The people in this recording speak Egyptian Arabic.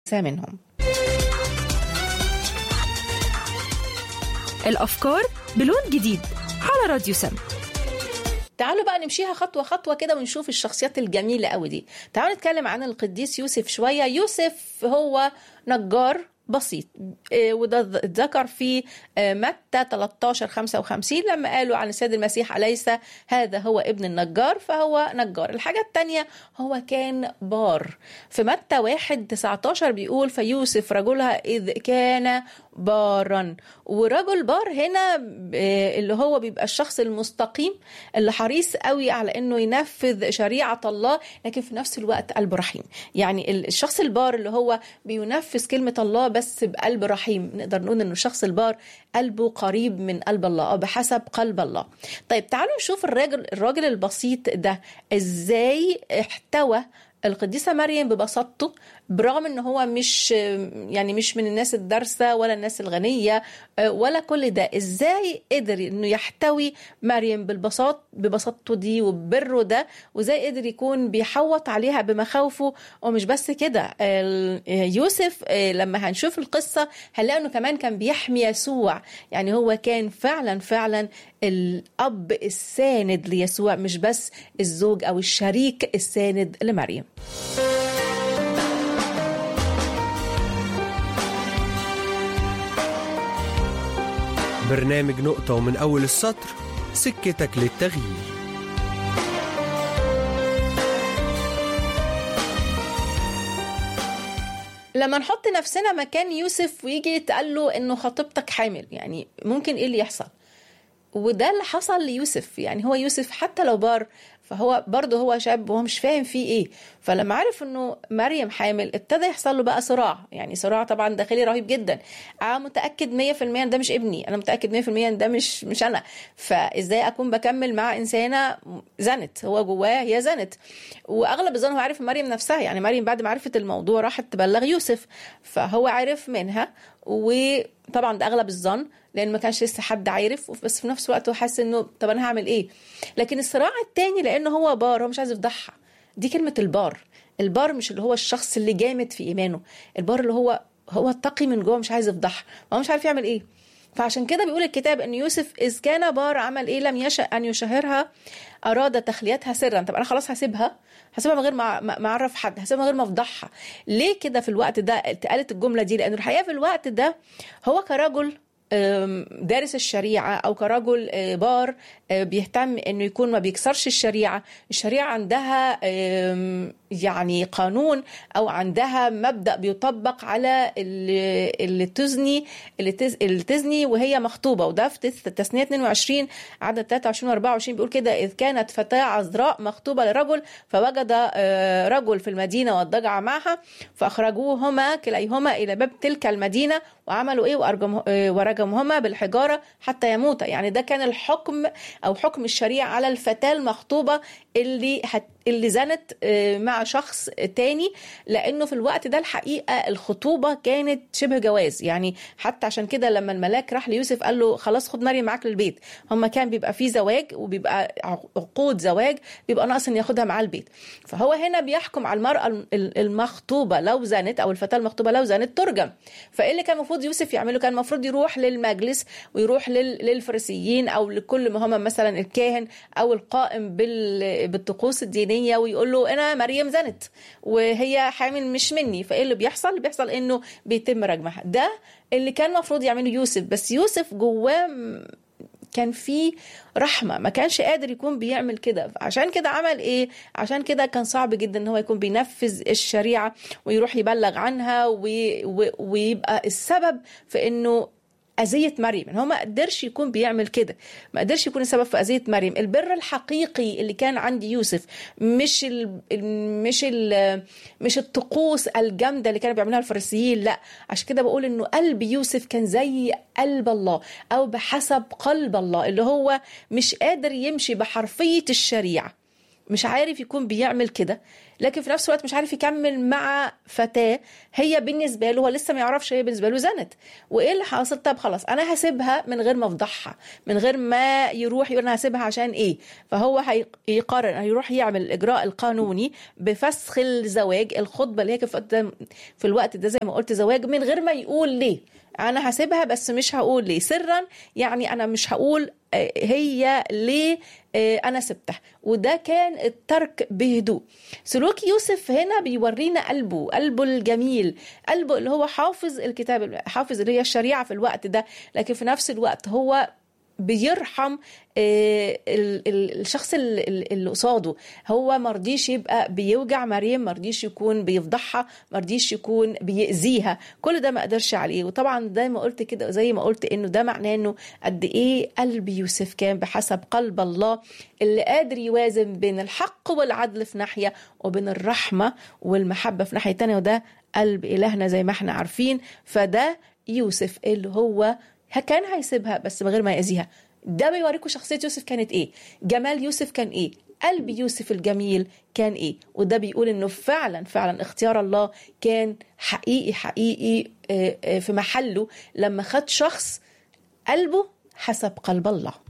منهم الأفكار بلون جديد على راديو سم تعالوا بقى نمشيها خطوة خطوة كده ونشوف الشخصيات الجميلة قوي دي تعالوا نتكلم عن القديس يوسف شوية يوسف هو نجار بسيط إيه، وده ذ- اتذكر في آه، متى 13 55 لما قالوا عن السيد المسيح أليس هذا هو ابن النجار فهو نجار الحاجة التانية هو كان بار في متى 1 19 بيقول فيوسف رجلها إذ كان بارا ورجل بار هنا آه، اللي هو بيبقى الشخص المستقيم اللي حريص قوي على انه ينفذ شريعه الله لكن في نفس الوقت قلبه رحيم يعني ال- الشخص البار اللي هو بينفذ كلمه الله بس بقلب رحيم نقدر نقول انه الشخص البار قلبه قريب من قلب الله او بحسب قلب الله طيب تعالوا نشوف الراجل الراجل البسيط ده ازاي احتوى القديسة مريم ببساطته برغم ان هو مش يعني مش من الناس الدارسة ولا الناس الغنية آه، ولا كل ده ازاي قدر انه يحتوي مريم بالبساط ببساطته دي وببره ده وازاي قدر يكون بيحوط عليها بمخاوفه ومش بس كده ال- يوسف آه، لما هنشوف القصة هنلاقي انه كمان كان بيحمي يسوع يعني هو كان فعلا فعلا الاب الساند ليسوع مش بس الزوج او الشريك الساند لمريم برنامج نقطة ومن أول السطر سكتك للتغيير لما نحط نفسنا مكان يوسف ويجي يتقال له انه خطيبتك حامل يعني ممكن ايه اللي يحصل وده اللي حصل ليوسف يعني هو يوسف حتى لو بار فهو برضه هو شاب وهو مش فاهم فيه ايه فلما عرف انه مريم حامل ابتدى يحصل له بقى صراع يعني صراع طبعا داخلي رهيب جدا انا متاكد 100% ان ده مش ابني انا متاكد 100% ان ده مش مش انا فازاي اكون بكمل مع انسانه زنت هو جواه هي زنت واغلب الظن هو عارف مريم نفسها يعني مريم بعد ما عرفت الموضوع راحت تبلغ يوسف فهو عرف منها وطبعا ده اغلب الظن لان ما كانش لسه حد عارف بس في نفس الوقت هو حاسس انه طب انا هعمل ايه لكن الصراع التاني لانه هو بار هو مش عايز يفضحها دي كلمه البار البار مش اللي هو الشخص اللي جامد في ايمانه البار اللي هو هو التقي من جوه مش عايز يفضحها هو مش عارف يعمل ايه فعشان كده بيقول الكتاب ان يوسف اذ كان بار عمل ايه لم يشأ ان يشهرها اراد تخليتها سرا طب انا خلاص هسيبها هسيبها من غير ما ما ما اعرف حد هسيبها من غير ما افضحها ليه كده في الوقت ده اتقالت الجمله دي لان الحقيقه في الوقت ده هو كرجل أم، دارس الشريعة أو كرجل أه، بار أه، بيهتم إنه يكون ما بيكسرش الشريعة الشريعة عندها أم، يعني قانون أو عندها مبدأ بيطبق على اللي, اللي تزني اللي, تز اللي تزني وهي مخطوبة وده في تس- تثنية 22 عدد 23 و 24 بيقول كده إذ كانت فتاة عذراء مخطوبة لرجل فوجد أه، رجل في المدينة واضطجع معها فأخرجوهما كليهما إلى باب تلك المدينة وعملوا ايه وأرجم آه، ورجمهما بالحجاره حتى يموتا يعني ده كان الحكم او حكم الشريعه على الفتاه المخطوبه اللي هت اللي زنت آه، مع شخص تاني لانه في الوقت ده الحقيقه الخطوبه كانت شبه جواز يعني حتى عشان كده لما الملاك راح ليوسف قال له خلاص خد مريم معاك للبيت هما كان بيبقى فيه زواج وبيبقى عقود زواج بيبقى ناقص ان ياخدها معاه البيت فهو هنا بيحكم على المراه ال- المخطوبه لو زنت او الفتاه المخطوبه لو زنت ترجم فايه اللي كان المفروض يوسف يعمله كان المفروض يروح للمجلس ويروح لل- للفريسيين او لكل ما هم مثلا الكاهن او القائم بال- بالطقوس الدينيه ويقول له انا مريم زنت وهي حامل مش مني فايه اللي بيحصل اللي بيحصل انه بيتم رجمها ده اللي كان المفروض يعمله يوسف بس يوسف جواه م- كان في رحمه ما كانش قادر يكون بيعمل كده عشان كده عمل ايه عشان كده كان صعب جدا ان هو يكون بينفذ الشريعه ويروح يبلغ عنها وي و- ويبقى السبب في انه أذية مريم إن هو ما قدرش يكون بيعمل كده ما قدرش يكون السبب في أذية مريم البر الحقيقي اللي كان عند يوسف مش ال مش ال مش الطقوس الجامدة اللي كانوا بيعملوها الفريسيين لا عشان كده بقول إنه قلب يوسف كان زي قلب الله أو بحسب قلب الله اللي هو مش قادر يمشي بحرفية الشريعة مش عارف يكون بيعمل كده لكن في نفس الوقت مش عارف يكمل مع فتاة هي بالنسبة له هو لسه ما يعرفش هي بالنسبة له زنت وايه اللي حاصل طب خلاص انا هسيبها من غير ما افضحها من غير ما يروح يقول انا هسيبها عشان ايه فهو هيقرر هيروح يعمل الاجراء القانوني بفسخ الزواج الخطبة اللي هي كانت في الوقت ده- في الوقت ده زي ما قلت زواج من غير ما يقول ليه انا هسيبها بس مش هقول ليه سرا يعني انا مش هقول آه، هي ليه آه، انا سبتها وده كان الترك بهدوء سلوك يوسف هنا بيورينا قلبه قلبه الجميل قلبه اللي هو حافظ الكتاب حافظ اللي هي الشريعه في الوقت ده لكن في نفس الوقت هو بيرحم آه، ال- ال- الشخص ال- ال- اللي قصاده هو مرضيش يبقى بيوجع مريم مرضيش يكون بيفضحها مرضيش يكون بيأذيها كل ده ما قدرش عليه وطبعا زي ما قلت كده زي ما قلت انه ده معناه انه قد ايه قلب يوسف كان بحسب قلب الله اللي قادر يوازن بين الحق والعدل في ناحية وبين الرحمة والمحبة في ناحية تانية وده قلب إلهنا زي ما احنا عارفين فده يوسف اللي هو كان هيسيبها بس من غير ما يأذيها ده بيوريكم شخصية يوسف كانت ايه جمال يوسف كان ايه قلب يوسف الجميل كان ايه وده بيقول انه فعلا فعلا اختيار الله كان حقيقي حقيقي آه، آه، في محله لما خد شخص قلبه حسب قلب الله